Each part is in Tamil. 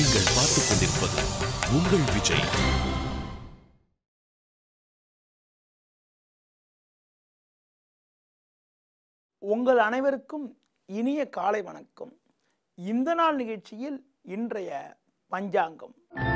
நீங்கள் பார்த்துக் கொண்டிருப்பது உங்கள் விஜய் உங்கள் அனைவருக்கும் இனிய காலை வணக்கம் இந்த நாள் நிகழ்ச்சியில் இன்றைய பஞ்சாங்கம்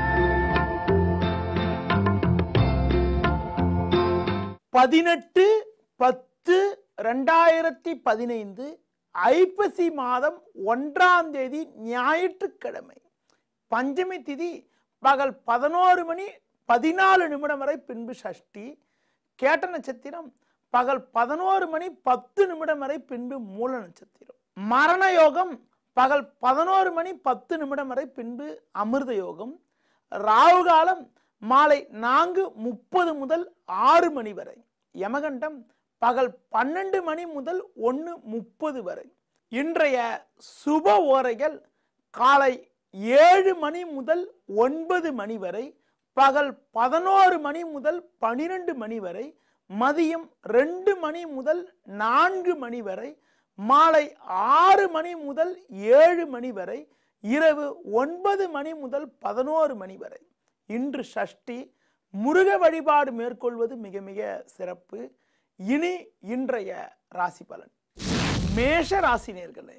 பதினெட்டு பத்து ரெண்டாயிரத்தி பதினைந்து ஐப்பசி மாதம் ஒன்றாம் தேதி ஞாயிற்றுக்கிழமை பஞ்சமி திதி பகல் பதினோரு மணி பதினாலு நிமிடம் வரை பின்பு சஷ்டி கேட்ட நட்சத்திரம் பகல் பதினோரு மணி பத்து நிமிடம் வரை பின்பு மூல நட்சத்திரம் மரண யோகம் பகல் பதினோரு மணி பத்து நிமிடம் வரை பின்பு அமிர்த யோகம் ராகு காலம் மாலை நான்கு முப்பது முதல் ஆறு மணி வரை யமகண்டம் பகல் பன்னெண்டு மணி முதல் ஒன்று முப்பது வரை இன்றைய சுப ஓரைகள் காலை ஏழு மணி முதல் ஒன்பது மணி வரை பகல் பதினோரு மணி முதல் பனிரெண்டு மணி வரை மதியம் ரெண்டு மணி முதல் நான்கு மணி வரை மாலை ஆறு மணி முதல் ஏழு மணி வரை இரவு ஒன்பது மணி முதல் பதினோரு மணி வரை இன்று சஷ்டி முருக வழிபாடு மேற்கொள்வது மிக மிக சிறப்பு இனி இன்றைய ராசி பலன் மேஷ ராசினியர்களே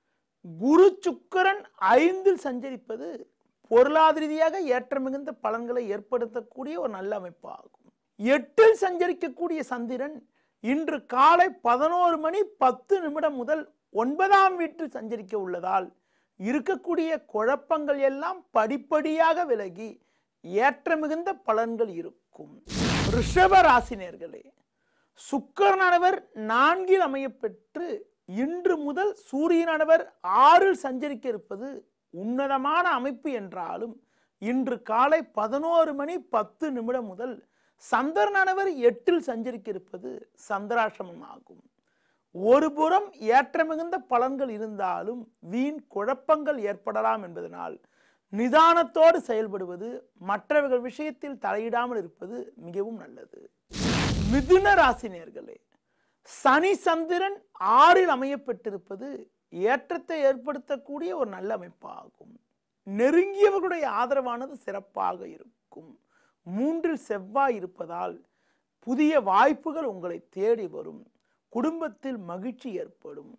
குரு சுக்கிரன் ஐந்தில் சஞ்சரிப்பது பொருளாதார ரீதியாக ஏற்ற மிகுந்த பலன்களை ஏற்படுத்தக்கூடிய ஒரு நல்ல அமைப்பாகும் எட்டில் சஞ்சரிக்கக்கூடிய சந்திரன் இன்று காலை பதினோரு மணி பத்து நிமிடம் முதல் ஒன்பதாம் வீட்டில் சஞ்சரிக்க உள்ளதால் இருக்கக்கூடிய குழப்பங்கள் எல்லாம் படிப்படியாக விலகி ஏற்ற மிகுந்த பலன்கள் இருக்கும் ரிஷப ராசினியர்களே சுக்கரனானவர் நான்கில் அமையப்பெற்று இன்று முதல் சூரியனானவர் ஆறில் சஞ்சரிக்க இருப்பது உன்னதமான அமைப்பு என்றாலும் இன்று காலை பதினோரு மணி பத்து நிமிடம் முதல் சந்திரனானவர் எட்டில் சஞ்சரிக்க இருப்பது சந்திராசிரமம் ஆகும் ஒரு புறம் ஏற்ற மிகுந்த பலன்கள் இருந்தாலும் வீண் குழப்பங்கள் ஏற்படலாம் என்பதனால் நிதானத்தோடு செயல்படுவது மற்றவர்கள் விஷயத்தில் தலையிடாமல் இருப்பது மிகவும் நல்லது மிதுன ராசினியர்களே சனி சந்திரன் ஆறில் அமையப்பட்டிருப்பது ஏற்றத்தை ஏற்படுத்தக்கூடிய ஒரு நல்ல அமைப்பாகும் நெருங்கியவர்களுடைய ஆதரவானது சிறப்பாக இருக்கும் மூன்றில் செவ்வாய் இருப்பதால் புதிய வாய்ப்புகள் உங்களை தேடி வரும் குடும்பத்தில் மகிழ்ச்சி ஏற்படும்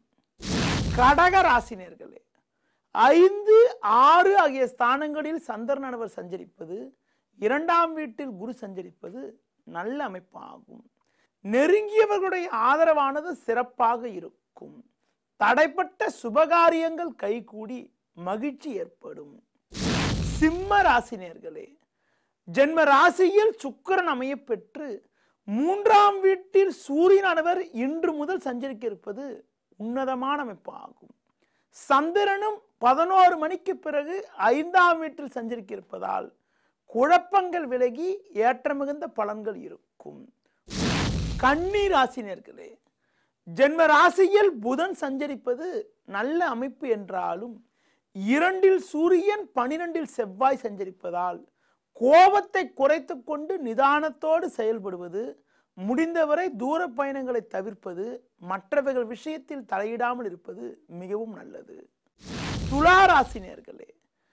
கடக ராசினியர்களே ஐந்து ஆறு ஆகிய ஸ்தானங்களில் சந்திரனவர் சஞ்சரிப்பது இரண்டாம் வீட்டில் குரு சஞ்சரிப்பது நல்ல அமைப்பாகும் நெருங்கியவர்களுடைய ஆதரவானது சிறப்பாக இருக்கும் தடைப்பட்ட சுபகாரியங்கள் கைகூடி மகிழ்ச்சி ஏற்படும் சிம்ம ராசினியர்களே ஜென்ம ராசியில் சுக்கிரன் அமையப்பெற்று மூன்றாம் வீட்டில் சூரியனானவர் இன்று முதல் சஞ்சரிக்க இருப்பது உன்னதமான அமைப்பாகும் சந்திரனும் பதினோரு மணிக்கு பிறகு ஐந்தாம் வீட்டில் சஞ்சரிக்க இருப்பதால் குழப்பங்கள் விலகி ஏற்ற மிகுந்த பலன்கள் இருக்கும் கன்னி ராசினியர்களே ஜென்ம ராசியில் புதன் சஞ்சரிப்பது நல்ல அமைப்பு என்றாலும் இரண்டில் சூரியன் பனிரெண்டில் செவ்வாய் சஞ்சரிப்பதால் கோபத்தை குறைத்து கொண்டு நிதானத்தோடு செயல்படுவது முடிந்தவரை தூர பயணங்களை தவிர்ப்பது மற்றவர்கள் விஷயத்தில் தலையிடாமல் இருப்பது மிகவும் நல்லது துளாராசினியர்களே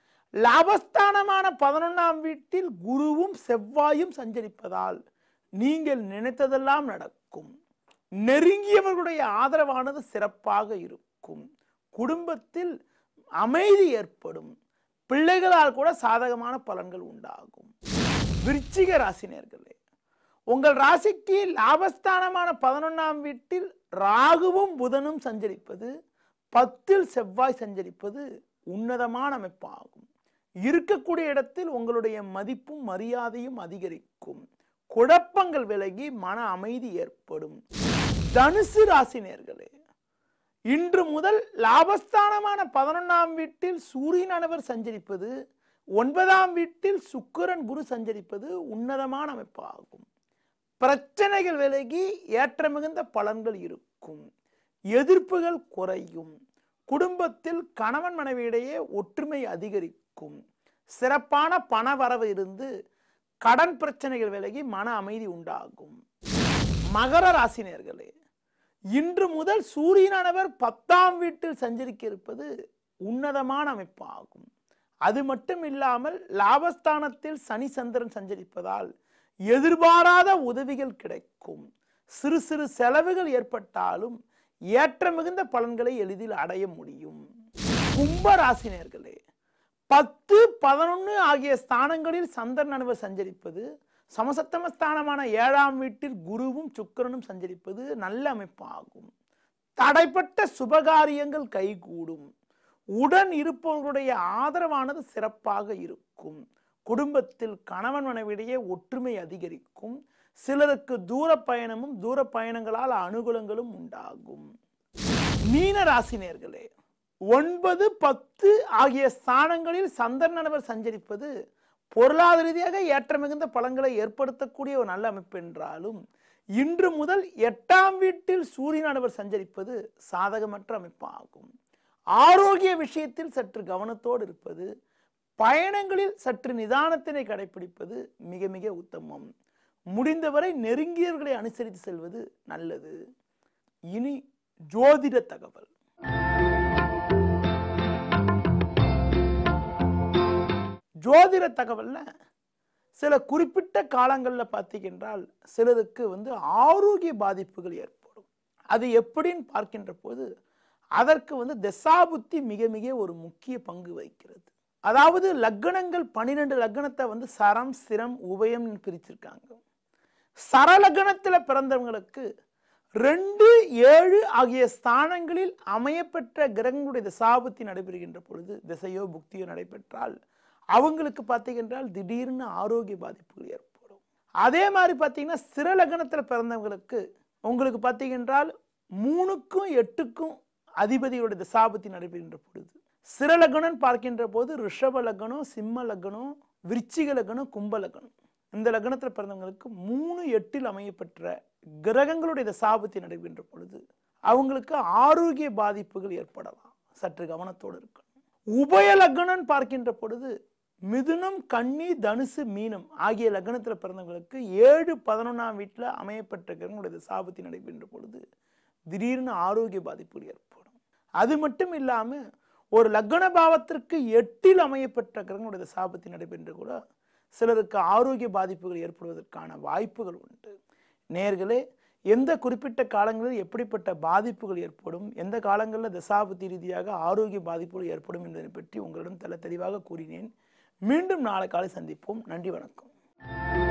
லாபஸ்தானமான பதினொன்றாம் வீட்டில் குருவும் செவ்வாயும் சஞ்சரிப்பதால் நீங்கள் நினைத்ததெல்லாம் நடக்கும் நெருங்கியவர்களுடைய ஆதரவானது சிறப்பாக இருக்கும் குடும்பத்தில் அமைதி ஏற்படும் பிள்ளைகளால் கூட சாதகமான பலன்கள் உண்டாகும் விருச்சிக ராசினியர்களே உங்கள் ராசிக்கு லாபஸ்தானமான பதினொன்றாம் வீட்டில் ராகுவும் புதனும் சஞ்சரிப்பது பத்தில் செவ்வாய் சஞ்சரிப்பது உன்னதமான அமைப்பாகும் இருக்கக்கூடிய இடத்தில் உங்களுடைய மதிப்பும் மரியாதையும் அதிகரிக்கும் குழப்பங்கள் விலகி மன அமைதி ஏற்படும் தனுசு ராசினியர்களே இன்று முதல் லாபஸ்தானமான பதினொன்றாம் வீட்டில் சூரியனானவர் சஞ்சரிப்பது ஒன்பதாம் வீட்டில் சுக்கிரன் குரு சஞ்சரிப்பது உன்னதமான அமைப்பாகும் பிரச்சனைகள் விலகி ஏற்ற மிகுந்த பலன்கள் இருக்கும் எதிர்ப்புகள் குறையும் குடும்பத்தில் கணவன் மனைவியிடையே ஒற்றுமை அதிகரிக்கும் சிறப்பான பண வரவு இருந்து கடன் பிரச்சனைகள் விலகி மன அமைதி உண்டாகும் மகர ராசினியர்களே இன்று முதல் சூரியனானவர் பத்தாம் வீட்டில் சஞ்சரிக்க இருப்பது உன்னதமான அமைப்பாகும் அது மட்டும் இல்லாமல் லாபஸ்தானத்தில் சனி சந்திரன் சஞ்சரிப்பதால் எதிர்பாராத உதவிகள் கிடைக்கும் சிறு சிறு செலவுகள் ஏற்பட்டாலும் ஏற்ற மிகுந்த பலன்களை எளிதில் அடைய முடியும் கும்ப ராசினியர்களே பத்து பதினொன்று ஆகிய ஸ்தானங்களில் சந்திரன் அனுவர் சஞ்சரிப்பது சமசத்தம ஸ்தானமான ஏழாம் வீட்டில் குருவும் சுக்கிரனும் சஞ்சரிப்பது நல்ல அமைப்பாகும் தடைப்பட்ட சுபகாரியங்கள் கைகூடும் உடன் இருப்பவர்களுடைய ஆதரவானது சிறப்பாக இருக்கும் குடும்பத்தில் கணவன் மனைவிடையே ஒற்றுமை அதிகரிக்கும் சிலருக்கு தூர பயணமும் தூர பயணங்களால் அனுகூலங்களும் உண்டாகும் மீன ராசினியர்களே ஒன்பது பத்து ஆகிய ஸ்தானங்களில் சந்திரனவர் சஞ்சரிப்பது பொருளாதார ரீதியாக ஏற்ற மிகுந்த பலன்களை ஏற்படுத்தக்கூடிய ஒரு நல்ல அமைப்பு என்றாலும் இன்று முதல் எட்டாம் வீட்டில் சூரியனானவர் சஞ்சரிப்பது சாதகமற்ற அமைப்பாகும் ஆரோக்கிய விஷயத்தில் சற்று கவனத்தோடு இருப்பது பயணங்களில் சற்று நிதானத்தினை கடைபிடிப்பது மிக மிக உத்தமம் முடிந்தவரை நெருங்கியவர்களை அனுசரித்து செல்வது நல்லது இனி ஜோதிட தகவல் ஜோதிட தகவல்ல சில குறிப்பிட்ட காலங்களில் பார்த்தீங்கன்றால் சிலருக்கு வந்து ஆரோக்கிய பாதிப்புகள் ஏற்படும் அது எப்படின்னு பார்க்கின்ற போது அதற்கு வந்து தசாபுத்தி மிக மிக ஒரு முக்கிய பங்கு வகிக்கிறது அதாவது லக்னங்கள் பன்னிரெண்டு லக்னத்தை வந்து சரம் சிரம் உபயம்னு பிரிச்சிருக்காங்க சரலக்னத்தில் பிறந்தவங்களுக்கு ரெண்டு ஏழு ஆகிய ஸ்தானங்களில் அமையப்பெற்ற கிரகங்களுடைய தசாபுத்தி நடைபெறுகின்ற பொழுது திசையோ புக்தியோ நடைபெற்றால் அவங்களுக்கு பார்த்தீங்கன்றால் திடீர்னு ஆரோக்கிய பாதிப்புகள் ஏற்படும் அதே மாதிரி பார்த்தீங்கன்னா சிறலகணத்தில் பிறந்தவங்களுக்கு உங்களுக்கு பார்த்தீங்கன்றால் மூணுக்கும் எட்டுக்கும் அதிபதியோட தசாபத்தி நடைபெறுகின்ற பொழுது சிறலகணம் பார்க்கின்ற போது ரிஷப லக்னம் சிம்ம லக்னம் விருச்சிக லக்னம் கும்ப லக்னம் இந்த லக்னத்தில் பிறந்தவங்களுக்கு மூணு எட்டில் அமையப்பெற்ற கிரகங்களுடைய தசாபத்தி நடைபெறுகின்ற பொழுது அவங்களுக்கு ஆரோக்கிய பாதிப்புகள் ஏற்படலாம் சற்று கவனத்தோடு இருக்கணும் உபய லக்னம் பார்க்கின்ற பொழுது மிதுனம் கன்னி தனுசு மீனம் ஆகிய லக்னத்தில் பிறந்தவங்களுக்கு ஏழு பதினொன்றாம் வீட்டில் அமையப்பட்ட கிரகங்களுடைய சாபத்தி நடைபெறுகின்ற பொழுது திடீர்னு ஆரோக்கிய பாதிப்புகள் ஏற்படும் அது மட்டும் இல்லாமல் ஒரு லக்ன பாவத்திற்கு எட்டில் அமையப்பட்ட கிரகங்களுடைய சாபத்தி நடைபெற்ற கூட சிலருக்கு ஆரோக்கிய பாதிப்புகள் ஏற்படுவதற்கான வாய்ப்புகள் உண்டு நேர்களே எந்த குறிப்பிட்ட காலங்களில் எப்படிப்பட்ட பாதிப்புகள் ஏற்படும் எந்த காலங்களில் தசாபுத்தி ரீதியாக ஆரோக்கிய பாதிப்புகள் ஏற்படும் என்பதை பற்றி உங்களிடம் தெல தெளிவாக கூறினேன் மீண்டும் நாளை காலை சந்திப்போம் நன்றி வணக்கம்